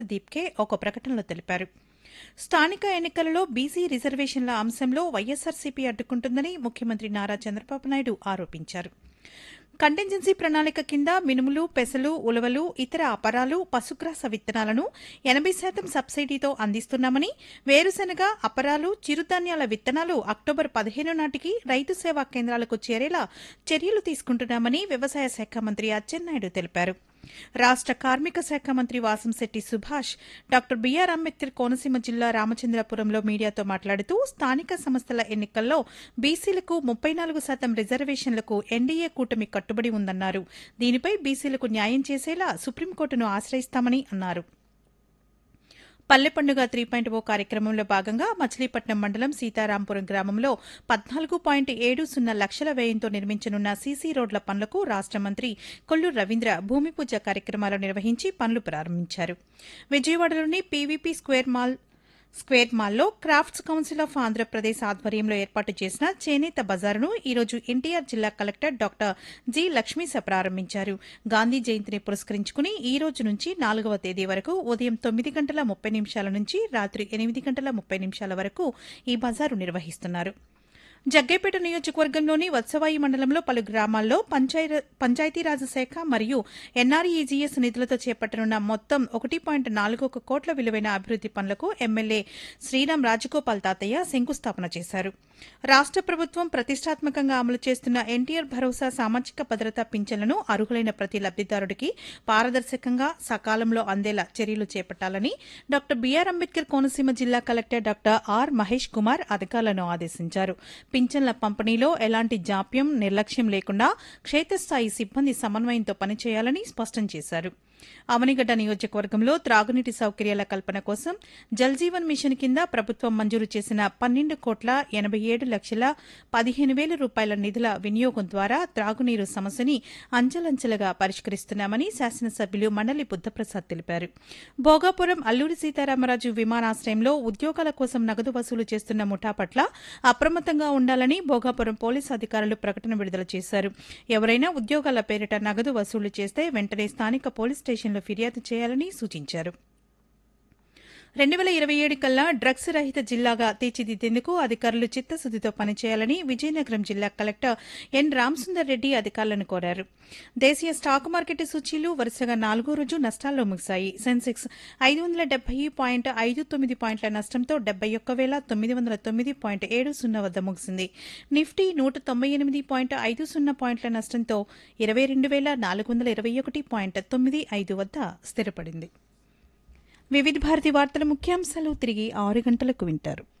దీప్కే ఒక ప్రకటనలో తెలిపారు స్థానిక ఎన్నికలలో బీసీ రిజర్వేషన్ల అంశంలో వైఎస్సార్సీపీ అడ్డుకుంటుందని ముఖ్యమంత్రి నారా చంద్రబాబు నాయుడు ఆరోపించారు కంటింజెన్సీ ప్రణాళిక కింద మినుములు పెసలు ఉలవలు ఇతర అపరాలు పశుగ్రాస విత్తనాలను ఎనబై శాతం సబ్సిడీతో అందిస్తున్నామని వేరుశెనగ అపరాలు చిరుధాన్యాల విత్తనాలు అక్టోబర్ పదిహేను నాటికి రైతు సేవా కేంద్రాలకు చేరేలా చర్యలు తీసుకుంటున్నామని వ్యవసాయ శాఖ మంత్రి అచ్చెన్నాయుడు తెలిపారు రాష్ట కార్మిక శాఖ మంత్రి వాసంశెట్టి సుభాష్ డాక్టర్ బీఆర్ అంబేద్కర్ కోనసీమ జిల్లా రామచంద్రపురంలో మీడియాతో మాట్లాడుతూ స్థానిక సంస్థల ఎన్నికల్లో బీసీలకు ముప్పై నాలుగు శాతం రిజర్వేషన్లకు ఎన్డీఏ కూటమి కట్టుబడి ఉందన్నారు దీనిపై బీసీలకు న్యాయం చేసేలా సుప్రీంకోర్టును ఆశ్రయిస్తామని అన్నారు పల్లె పండుగ త్రీ పాయింట్ ఓ కార్యక్రమంలో భాగంగా మచిలీపట్నం మండలం సీతారాంపురం గ్రామంలో పద్నాలుగు పాయింట్ ఏడు సున్నా లక్షల వ్యయంతో నిర్మించనున్న సీసీ రోడ్ల పనులకు రాష్ట మంత్రి కొల్లు రవీంద్ర భూమి పూజ కార్యక్రమాలు నిర్వహించి పనులు ప్రారంభించారు విజయవాడలోని పీవీపీ స్క్వేర్ మాల్ స్క్వేర్ మాల్లో క్రాఫ్ట్స్ కౌన్సిల్ ఆఫ్ ఆంధ్రప్రదేశ్ ఆధ్వర్యంలో ఏర్పాటు చేసిన చేనేత బజారును ఈరోజు ఎన్టీఆర్ జిల్లా కలెక్టర్ డాక్టర్ జి లక్ష్మీస ప్రారంభించారు గాంధీ జయంతిని పురస్కరించుకుని ఈ రోజు నుంచి నాలుగవ తేదీ వరకు ఉదయం తొమ్మిది గంటల ముప్పై నిమిషాల నుంచి రాత్రి ఎనిమిది గంటల ముప్పై నిమిషాల వరకు ఈ బజారు నిర్వహిస్తున్నారు జగ్గేపేట నియోజకవర్గంలోని వత్సవాయి మండలంలో పలు గ్రామాల్లో పంచాయ- పంచాయతీరాజ్ శాఖ మరియు ఎన్ఆర్ఈజీఎస్ నిధులతో చేపట్టనున్న మొత్తం ఒకటి పాయింట్ నాలుగు ఒక కోట్ల విలువైన అభివృద్ది పనులకు ఎమ్మెల్యే శ్రీరామ్ రాజగోపాల్ తాతయ్య శంకుస్థాపన చేశారు రాష్ట ప్రభుత్వం ప్రతిష్టాత్మకంగా అమలు చేస్తున్న ఎన్టీఆర్ భరోసా సామాజిక భద్రతా పింఛన్లను అర్హులైన ప్రతి లబ్దిదారుడికి పారదర్శకంగా సకాలంలో అందేలా చర్యలు చేపట్టాలని డాక్టర్ బీఆర్ అంబేద్కర్ కోనసీమ జిల్లా collector doctor R Mahesh Kumar అధికారులను ఆదేశించారు పింఛన్ల పంపిణీలో ఎలాంటి జాప్యం నిర్లక్ష్యం లేకుండా క్షేత్రస్థాయి సిబ్బంది సమన్వయంతో పనిచేయాలని స్పష్టం చేశారు అవనిగడ్డ నియోజకవర్గంలో త్రాగునీటి సౌకర్యాల కల్పన కోసం జల్ జీవన్ మిషన్ కింద ప్రభుత్వం మంజూరు చేసిన పన్నెండు కోట్ల ఎనబై ఏడు లక్షల పదిహేను వేల రూపాయల నిధుల వినియోగం ద్వారా త్రాగునీరు సమస్యని అంచెలంచెలుగా పరిష్కరిస్తున్నామని శాసనసభ్యులు మండలి బుద్దప్రసాద్ తెలిపారు భోగాపురం అల్లూరి సీతారామరాజు విమానాశ్రయంలో ఉద్యోగాల కోసం నగదు వసూలు చేస్తున్న ముఠా పట్ల అప్రమత్తంగా ఉండాలని భోగాపురం పోలీసు అధికారులు ప్రకటన విడుదల చేశారు ఎవరైనా ఉద్యోగాల పేరిట నగదు వసూలు చేస్తే వెంటనే స్థానిక పోలీస్ స్టేషన్లో ఫిర్యాదు చేయాలని సూచించారు రెండు వేల ఇరవై ఏడు కల్లా డ్రగ్స్ రహిత జిల్లాగా తీర్చిదిద్దేందుకు అధికారులు చిత్తశుద్దితో పనిచేయాలని విజయనగరం జిల్లా కలెక్టర్ ఎన్ రామసుందర్ రెడ్డి అధికారులను కోరారు దేశీయ స్టాక్ మార్కెట్ సూచీలు వరుసగా నాలుగో రోజు నష్టాల్లో ముగిశాయి సెన్సెక్స్ ఐదు వందల డెబ్బై పాయింట్ ఐదు తొమ్మిది పాయింట్ల నష్టంతో డెబ్బై ఒక్క వేల తొమ్మిది వందల తొమ్మిది పాయింట్ ఏడు సున్నా వద్ద ముగిసింది నిఫ్టీ నూట తొంభై ఎనిమిది పాయింట్ ఐదు సున్నా పాయింట్ల నష్టంతో ఇరవై రెండు వేల నాలుగు వందల ఇరవై ఒకటి పాయింట్ తొమ్మిది ఐదు వద్ద స్థిరపడింది వివిధ భారతి వార్తల ముఖ్యాంశాలు తిరిగి ఆరు గంటలకు వింటారు